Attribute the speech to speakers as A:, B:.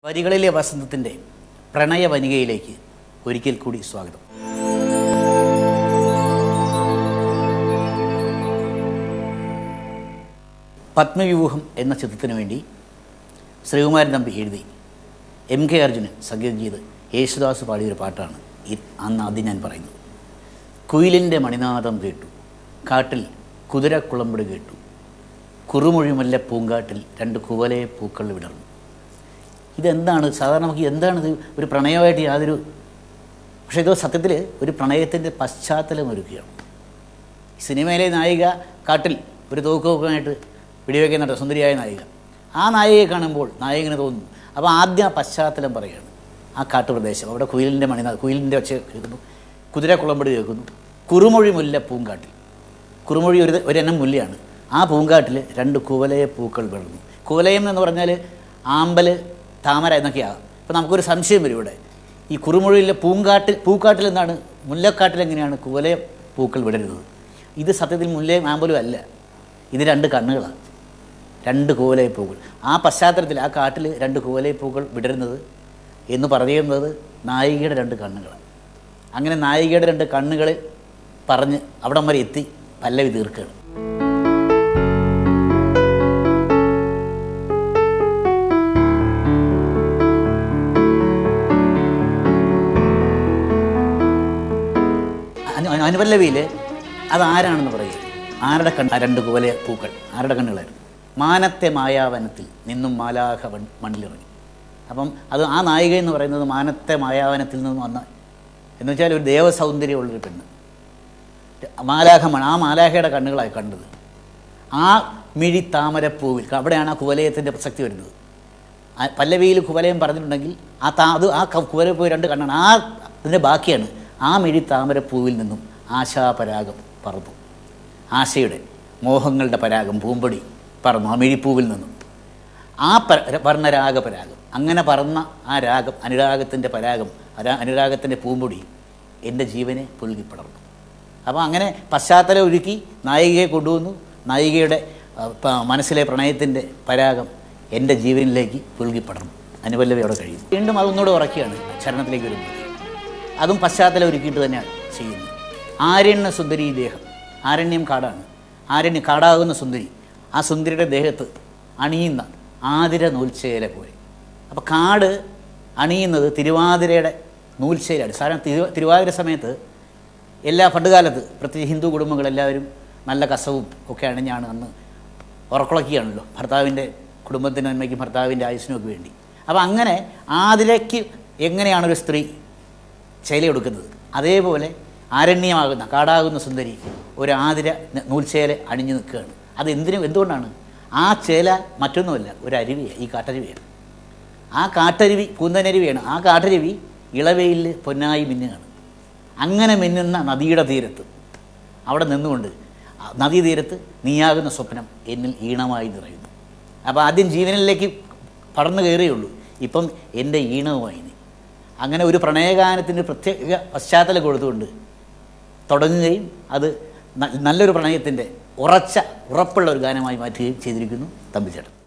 A: വരികളിലെ വസന്തത്തിൻ്റെ പ്രണയവനികയിലേക്ക് ഒരിക്കൽ കൂടി സ്വാഗതം പത്മവ്യൂഹം എന്ന ചിത്രത്തിന് വേണ്ടി ശ്രീകുമാരൻ തമ്പി എഴുതി എം കെ അർജുന് സംഗീതം ചെയ്ത് യേശുദാസ് പാടിയൊരു പാട്ടാണ് ഈ അന്ന് ആദ്യം ഞാൻ പറയുന്നത് കുയിലിൻ്റെ മണിനാദം കേട്ടു കാട്ടിൽ കുതിരക്കുളമ്പട് കേട്ടു കുറുമൊഴിമല്ല പൂങ്കാട്ടിൽ രണ്ട് കുവലെ പൂക്കൾ വിടർന്നു ഇതെന്താണ് സാധാരണ നമുക്ക് എന്താണിത് ഒരു പ്രണയമായിട്ട് യാതൊരു പക്ഷേ ഇത് സത്യത്തിൽ ഒരു പ്രണയത്തിൻ്റെ പശ്ചാത്തലം ഒരുക്കുകയാണ് സിനിമയിലെ നായിക കാട്ടിൽ ഒരു തോക്കുമായിട്ട് വെടിവെക്കുന്നുണ്ട് സുന്ദരിയായ നായിക ആ നായികയെ കാണുമ്പോൾ നായകന് തോന്നുന്നു അപ്പോൾ ആദ്യം ആ പശ്ചാത്തലം പറയുകയാണ് ആ കാട്ടുപ്രദേശം അവിടെ കുയിലിൻ്റെ മണിനാ കുയിലിൻ്റെ ഒച്ച കേൾക്കുന്നു കുതിരക്കുളമ്പടി കേൾക്കുന്നു കുറുമൊഴി മുല്ല പൂങ്കാട്ടിൽ കുറുമൊഴി ഒരു ഒരെണ്ണം മുല്ലയാണ് ആ പൂങ്കാട്ടിൽ രണ്ട് കുവലയ പൂക്കൾ വിളർന്നു കുവലയം എന്ന് പറഞ്ഞാൽ ആമ്പൽ താമര എന്നൊക്കെയാകും അപ്പോൾ നമുക്കൊരു സംശയം വരും ഇവിടെ ഈ കുറുമൊഴിയിലെ പൂങ്കാട്ടിൽ പൂക്കാട്ടിൽ എന്താണ് മുല്ലക്കാട്ടിൽ എങ്ങനെയാണ് കുവലയ പൂക്കൾ വിടരുന്നത് ഇത് സത്യത്തിൽ മുല്ലയും ആമ്പലും അല്ല ഇത് രണ്ട് കണ്ണുകളാണ് രണ്ട് കൂവലയ പൂക്കൾ ആ പശ്ചാത്തലത്തിൽ ആ കാട്ടിൽ രണ്ട് കൂവലയ പൂക്കൾ വിടരുന്നത് എന്ന് പറയുന്നത് നായികയുടെ രണ്ട് കണ്ണുകളാണ് അങ്ങനെ നായികയുടെ രണ്ട് കണ്ണുകൾ പറഞ്ഞ് അവിടം വരെ എത്തി പല്ലവി തീർക്കുകയാണ് അനു- അനുപല്ലവിയിൽ അത് ആരാണെന്ന് പറയുക ആരുടെ കണ്ണ് ആ രണ്ട് കുവല പൂക്കൾ ആരുടെ കണ്ണുകളായിരുന്നു മാനത്തെ മായാവനത്തിൽ നിന്നും മാലാഹ വൺ മണ്ണിലിറങ്ങി അപ്പം അത് ആ നായിക എന്ന് പറയുന്നത് മാനത്തെ മായാവനത്തിൽ നിന്നും വന്ന എന്ന് വെച്ചാൽ ഒരു ദേവസൗന്ദര്യമുള്ളൊരു പെണ്ണ് മാലാഹ മൺ ആ മാലാഹയുടെ കണ്ണുകളായി കണ്ടത് ആ മിഴി താമരപ്പൂവിൽ അവിടെയാണ് ആ കുവലയത്തിൻ്റെ പ്രസക്തി വരുന്നത് ആ പല്ലവിയിൽ കുവലയം പറഞ്ഞിട്ടുണ്ടെങ്കിൽ ആ താ അത് ആ ക- കുവലപ്പൂ രണ്ട് കണ്ണാണ് ആ അതിൻ്റെ ബാക്കിയാണ് ആ മിഴി താമരപ്പൂവിൽ നിന്നും ആശാപരാഗം പറന്നു ആശയുടെ മോഹങ്ങളുടെ പരാഗം പൂമ്പൊടി പറന്നു ആ മിഴിപ്പൂവിൽ നിന്നും ആ പ വർണ്ണരാഗ പരാഗം അങ്ങനെ പറന്ന ആ രാഗം അനുരാഗത്തിൻ്റെ പരാഗം അരാ അനുരാഗത്തിൻ്റെ പൂമ്പൊടി എൻ്റെ ജീവനെ പുൽകിപ്പടർന്നു അപ്പോൾ അങ്ങനെ പശ്ചാത്തലം ഒരുക്കി നായികയെ കൊണ്ടുവന്നു നായികയുടെ ആ, പ- മനസ്സിലെ പ്രണയത്തിൻ്റെ പരാഗം എൻ്റെ ജീവനിലേക്ക് പുൽകിപ്പടർന്നു അനുപല്ലവി അവിടെ കഴിയുന്നു വീണ്ടും അതൊന്നുകൂടെ ഉറക്കുകയാണ് ചരണത്തിലേക്ക് വരുന്നത് അതും പശ്ചാത്തലം ഒരുക്കിയിട്ട് തന്നെയാണ് ചെയ്യുന്നത് ആരണ്യ സുന്ദരി ദേഹം ആരണ്യം കാടാണ് ആരണ്യം കാടാകുന്ന സുന്ദരി ആ സുന്ദരിയുടെ ദേഹത്ത് അണിയുന്ന ആതിര നൂൽച്ചേല പോലെ അപ്പോൾ കാട് അണിയുന്നത് തിരുവാതിരയുടെ നൂൽച്ചേലാണ് സാധാരണ തിരു തിരുവാതിര സമയത്ത് എല്ലാ പണ്ടുകാലത്ത് പ്രത്യേകിച്ച് ഹിന്ദു കുടുംബങ്ങളെല്ലാവരും നല്ല കസവും ഒക്കെ അണിഞ്ഞാണ് അന്ന് ഉറക്കുളക്കുകയാണല്ലോ ഭർത്താവിൻ്റെ കുടുംബത്തിൻ്റെ നന്മയ്ക്കും ഭർത്താവിൻ്റെ ആയുസ്സിനും ഒക്കെ വേണ്ടി അപ്പോൾ അങ്ങനെ ആതിരയ്ക്ക് എങ്ങനെയാണ് ഒരു സ്ത്രീ ചേലയെടുക്കുന്നത് അതേപോലെ ആരണ്യമാകുന്ന കാടാകുന്ന സുന്ദരി ഒരു ആതിര ന- നൂൽച്ചേല അണിഞ്ഞു നിൽക്കുകയാണ് അത് എന്തിനും എന്തുകൊണ്ടാണ് ആ ചേല മറ്റൊന്നുമല്ല ഒരു അരുവിയാണ് ഈ കാട്ടരുവിയാണ് ആ കാട്ടരുവി കൂന്തനരുവിയാണ് ആ കാട്ടരുവി ഇളവെയിൽ പൊന്നായി മിന്നുകയാണ് അങ്ങനെ മിന്നുന്ന നദിയുടെ തീരത്ത് അവിടെ നിന്നുകൊണ്ട് ആ നദീതീരത്ത് നീയാകുന്ന സ്വപ്നം എന്നിൽ ഈണമായി നിറയുന്നു അപ്പോൾ ആദ്യം ജീവനിലേക്ക് പടർന്നു കയറിയുള്ളൂ ഇപ്പം എൻ്റെ ഈണവുമായി നീ അങ്ങനെ ഒരു പ്രണയഗാനത്തിന് പ്രത്യേക പശ്ചാത്തലം കൊടുത്തുകൊണ്ട് തുടങ്ങുകയും അത് ന- നല്ലൊരു പ്രണയത്തിൻ്റെ ഉറച്ച ഉറപ്പുള്ള ഒരു ഗാനമായി മാറ്റുകയും ചെയ്തിരിക്കുന്നു തമ്പിച്ചേട്ടൻ